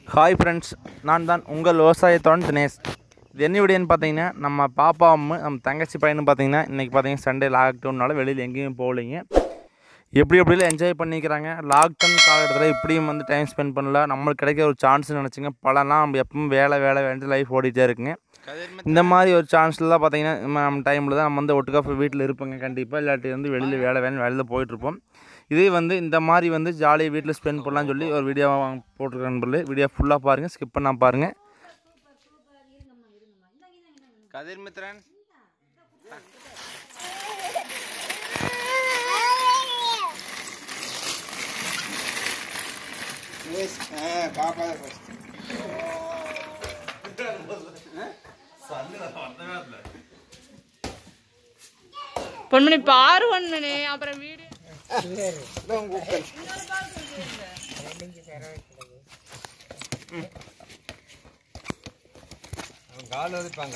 Hi friends நான் தான் உங்கள் விவசாயத்தோன் தினேஷ் இது என்ன வீடியோன்னு பார்த்தீங்கன்னா நம்ம பாப்பா அம்மு நம்ம தங்கச்சி பையனு பார்த்தீங்கன்னா இன்றைக்கி பார்த்தீங்கன்னா சண்டே லாக்டவுனால வெளியில் எங்கேயும் போகலைங்க எப்படி எப்படிலாம் என்ஜாய் பண்ணிக்கிறாங்க லாக்டவுன் காலகட்டத்தில் இப்படியும் வந்து டைம் ஸ்பெண்ட் பண்ணல நம்மளுக்கு கிடைக்கிற ஒரு சான்ஸ் நினச்சிங்க பலலாம் நம்ம எப்பவும் வேலை வேலை வேண்டு லைஃப் ஓடிட்டே இருக்குங்க இந்த மாதிரி ஒரு சான்ஸில் தான் பார்த்தீங்கன்னா நம்ம நம்ம டைமில் தான் நம்ம வந்து ஒட்டுக்கா வீட்டில் இருப்போங்க கண்டிப்பாக இல்லாட்டி வந்து வெளியில் வேலை வேணும் வெளியில் போயிட்டுருப்போம் இதே வந்து இந்த மாதிரி வந்து ஜாலியாக வீட்டில் ஸ்பெண்ட் பண்ணலாம்னு சொல்லி ஒரு வீடியோ போட்டிருக்கேன் நண்பர்களே வீடியோ ஃபுல்லாக பாருங்கள் ஸ்கிப் பண்ணால் பாருங்கள் கதிர் மித்ரன் பாப்பா ஃபர்ஸ்ட் பொன்மணி பாரு பொன்மணி அப்புறம் வீடியோ கால் ஒதுப்பாங்க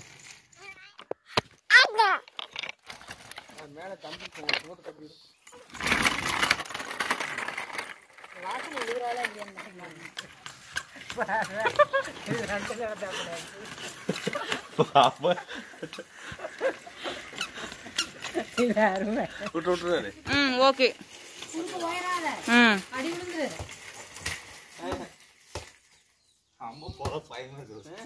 மேல தம்பி போட்டு கட்டி விட்டு விட்டுருவாரு ம் ஓகே ம் அம்மா போற பயமா இருக்கு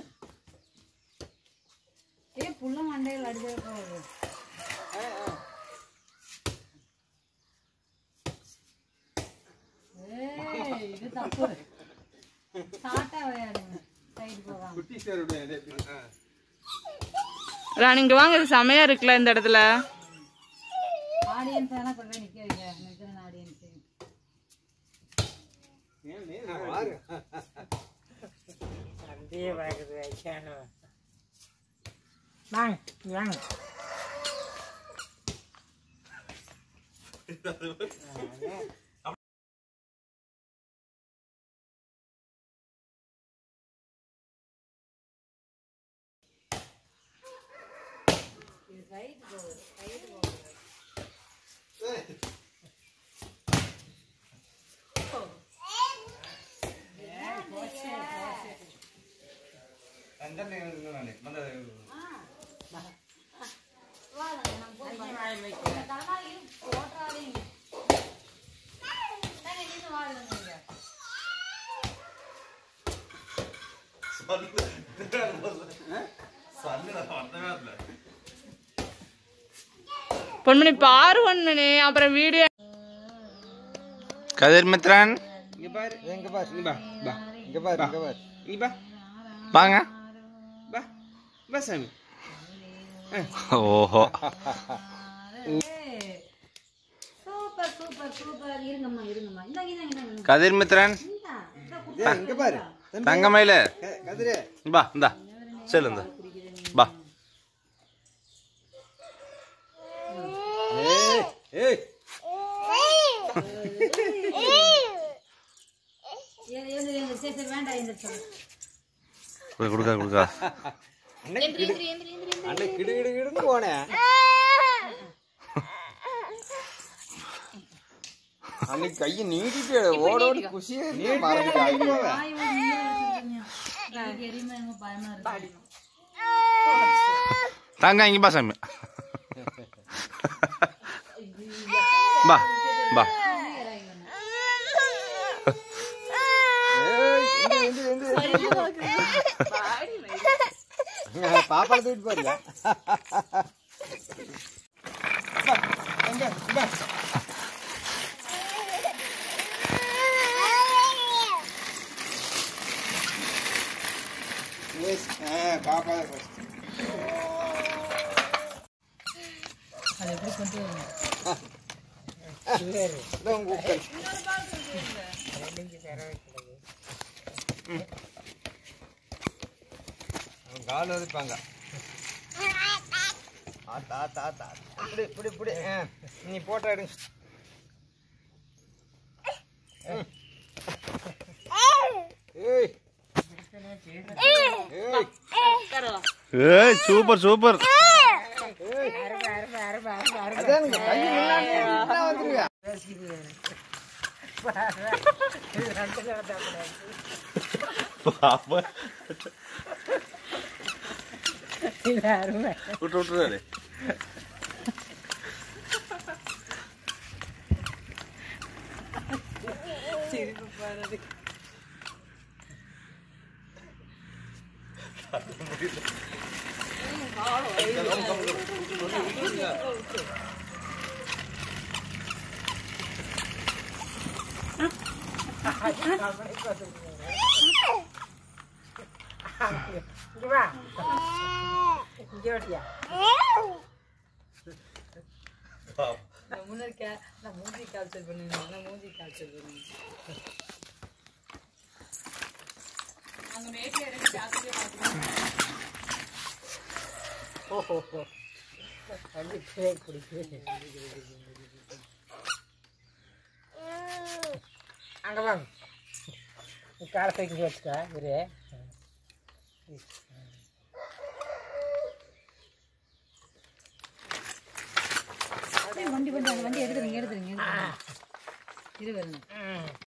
ஏ புள்ள மண்டையில் அடிச்சா போகுது ஏய், இது தப்பு சாட்டா விளையாடுங்க சைடு போகாம குட்டி சேருடைய ராணி இங்க வாங்க இது செமையா இருக்குல்ல இந்த இடத்துல ஆடியன்ஸ் வேணா கொண்டு போய் நிக்க வைங்க நிக்கிறேன் ஆடியன்ஸ் பொன்மணி பாரு பொன்மணி அப்புறம் வீடியோ கதிர் மித்ரன் இங்க பாரு இங்க பாரு இங்க பா பா இங்க பாரு இங்க பாரு இங்க பா வாங்க பா பா சாமி ஓஹோ சூப்பர் சூப்பர் சூப்பர் இருங்கம்மா இருங்கம்மா இந்தாங்க இந்தாங்க இந்தாங்க கதிர் மித்ரன் இங்க பாரு தங்கமயில கதிரே பா இந்தா செல்லு இந்த பா ஏய் ஏய் ஏ- எழுந்து எழுந்து சரி சரி வேண்டாம் எழுந்திரிச்சு கொடுக்கா கொடுக்கா அன்னைக்கு கிடு அன்னைக்கு கிடு கிடு கிடுன்னு போனேன் அன்னைக்கு கையை நீட்டிட்டு ஓட ஓடி குசியே மறந்துட்டாங்க வாய் ஒரு நிமிஷம் வச்சிருக்கீங்க. எனக்கு எரியுமா என்னமோ பயமா இருக்கு தாங்க இங்க பா சாமி பா பா ஏய், எந்திரி, எந்திரி, எந்திரி. பாப்பால தூக்கிட்டு பாருங்க பாப்பா அது எப்படி கொண்டு வரணும் கால் ஒதுப்பாங்க ஆத்தா ஆத்தா ஆத்தா இப்படி இப்படி இப்படி ஆ, நீ போட்டோ எடுங்க ம். ஏய் ஏய் ஏய் சூப்பர் சூப்பர் அதான் கை முன்னாடி வந்துருவியா பாப்பா விட்டு விட்டுறாரு அங்கே வாங்க காலை தூக்கி வச்சுக்கா இரு வண்டி வண்டி அந்த வண்டி எடுத்துருங்க எடுத்துருங்க எடுத்துருங்க. இரு வருங்க